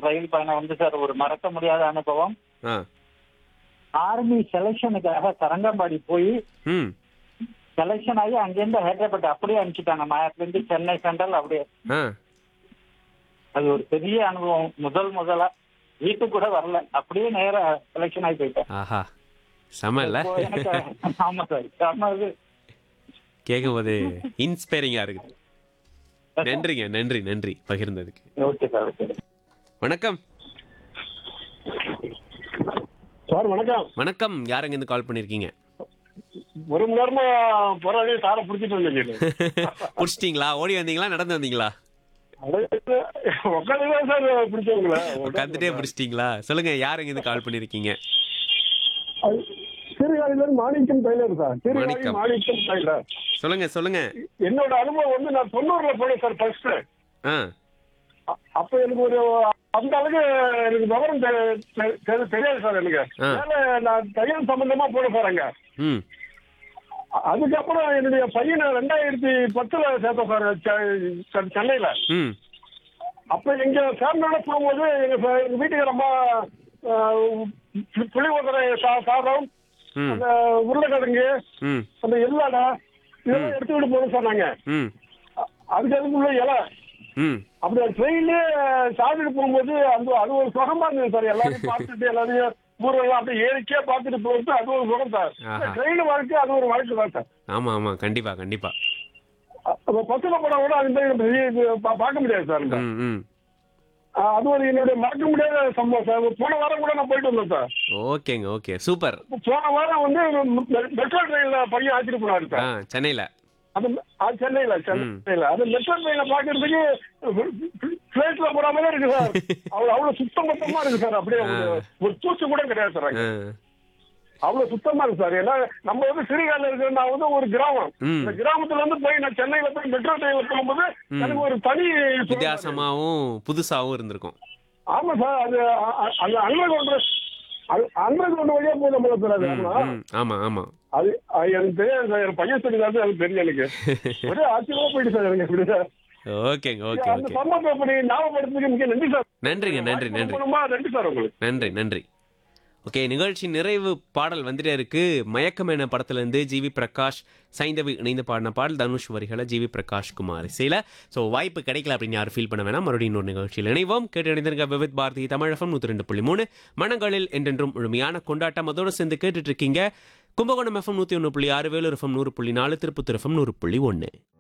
ரயில் பயணம் வந்து சார் ஒரு மறக்க முடியாத அனுபவம் ஆ ஆர்மி செலெக்ஷனுக்காக தரங்கம்பாடி போய் ம் செலெக்ஷன் ஆகி அங்கேருந்து ஹைதராபாத் அப்படியே அனுப்பிச்சிட்டாங்க மாயத்துல இருந்து சென்னை சென்ட்ரல் அப்படியே ஆ அது ஒரு பெரிய அனுபவம் முதல் முதலா வீட்டுக்கு கூட வரல அப்படியே நேரா செலெக்ஷன் ஆகி போயிட்டேன் ஆஹா செம இல்ல இப்போ எனக்கு ஆமா சார் ஆமா அது கேட்கும் போது இன்ஸ்பைரிங்கா இருக்குது நன்றிங்க நன்றி நன்றி பகிர்ந்ததுக்கு ஓகே சார் ஓகே வணக்கம் சார் வணக்கம் வணக்கம் யாருங்க இருந்து கால் பண்ணிருக்கீங்க ஒரு மணி நேரமா போராடி சாரை பிடிச்சிட்டு வந்தீங்க புடிச்சிட்டீங்களா ஓடி வந்தீங்களா நடந்து வந்தீங்களா உட்காந்துதான் சார் பிடிச்சவங்கள உட்காந்துட்டே பிடிச்சிட்டீங்களா சொல்லுங்க யாருங்க இருந்து கால் பண்ணிருக்கீங்க சீர்காழியில Manikkam tailor sir Sirkazhi Manikkam. Manikkam tailor சொல்லுங்க சொல்லுங்க என்னோட அனுபவம் வந்து நான் தொண்ணூறுல போனேன் சார் ஃபர்ஸ்ட் ஆ அப்ப எனக்கு ஒரு அந்த அளவுக்கு எனக்கு விவரம் தெ- தெ- தெ- தெரியாது சார் எனக்கு ஆ. அதனால நான் தையல் சம்பந்தமா போனேன் சார் அங்க ம் அதுக்கப்புறம் என்னுடைய பையனை ரெண்டாயிரத்தி பத்துல சேர்த்தோம் சார் செ- செ- சென்னையில ம் அப்ப எங்க ஃபேமிலியோட போகும்போது எங்க ஃபே- எங்க வீட்டுக்கு ரொம்ப புளியோதரை சா- சாதம் ம் அந்த உருளைக்கிழங்கு ம் அந்த எல்லடை இதெல்லாம் எடுத்துக்கிட்டு போகணும் சார் நாங்க ம் அ- அதுக்கு அதுக்குள்ள இலை ம் அப்படி ட்ரெயின்லயே சாப்பிட்டுட்டு போகும்போது அந்த அது ஒரு சுகமா இருந்தது சார் எல்லாரையும் பார்த்துட்டு எல்லாரையும் ஊரெல்லாம் அப்படியே ஏறிக்கே பார்த்துட்டு போகிறது அது ஒரு சுகம் சார் ஆஹா. ட்ரெயின் வாழ்க்கை அது ஒரு வாழ்க்கை தான் சார் ஆமா ஆமா கண்டிப்பா கண்டிப்பா அ- அப்ப பஸ்ல போனா கூட அது மாதிரி நம்ம இது பா- பார்க்க முடியாது சார் இந்த. ம் ம் அ, அது ஒரு என்னுடைய மறக்க முடியாத சம்பவம் சார் போன வாரம் கூட நான் போயிட்டு வந்தேன் சார் ஓகேங்க ஓகே சூப்பர் போன வாரம் வந்து மெ- மெட்ரோ ட்ரெயின்ல பையன் ஆச்சிட்டு போனாரு ஆ சார் சென்னையில அது அது சென்னையில சென்னையில அது மெட்ரோ ட்ரெயின்ல பாக்குறதுக்கு பிளேட்ல போடாமலே இருக்கு சார் அவ்வளவு அவ்வளவு சுத்தம் மொத்தமா இருக்கு சார் அப்படியே ஒரு- ஒரு தூசி கூட கிடையாது சார் அங்க. ஆ அவ்வளவு சுத்தமா இருக்கு சார் ஏன்னா நம்ம வந்து சிறுகால இருக்கிற நான் வந்து ஒரு கிராமம் ம். இந்த கிராமத்துல இருந்து போய் நான் சென்னையில போய் மெட்ரோ ட்ரெயின்ல போகும்போது எனக்கு ஒரு தனி சுகம் சார். வித்தியாசமாவும் புதுசாவும் இருந்திருக்கும் ஆமா சார் அது அ- அ- அந்த அண்டர் கிரவுண்ட் அண்டர் கிரவுண்ட் வழியா போய் நம்மள சார் அது ம், ஆமா. ம், ஆமா ஆமா அது அது எனக்கு தெரியாது சார் என் பையன் சொல்லி தான் எனக்கு தெரியும் எனக்கு ஒரே ஆச்சரியமா போயிட்டு சார் எனக்கு இப்படி சார் ஓகேங்க ஓகே அந்த ஓகே சம்பவத்தை அப்படி ஞாபகப்படுத்துறதுக்கு மிக நன்றி சார் நன்றிங்க நன்றி நன்றி குணமா நன்றி சார் உங்களுக்கு நன்றி நன்றி ஓகே நிகழ்ச்சி நிறைவு பாடல் வந்துட்டே இருக்கு மயக்கம் என படத்துல இருந்து ஜிவி பிரகாஷ் சைந்தவி இணைந்து பாடின பாடல் தனுஷ் வரிகளை ஜிவி பிரகாஷ் குமார் இசையில ஸோ வாய்ப்பு கிடைக்கல அப்படின்னு யாரும் ஃபீல் பண்ண வேணாம் மறுபடியும் இன்னொரு நிகழ்ச்சியில் இணைவோம் கேட்டு இணைந்திருக்க விவித் பாரதி தமிழகம் நூற்றி ரெண்டு புள்ளி மூணு மனங்களில் என்றென்றும் முழுமையான கொண்டாட்டம் அதோடு சேர்ந்து கேட்டுட்டு இருக்கீங்க கும்பகோணம் எஃப்எம் நூற்றி ஒன்று புள்ளி ஆறு வேலூர் எஃப்எம் நூறு புள்ளி நாலு திருப்பத்தூர் எஃப்எம் நூறு புள்ளி ஒன்று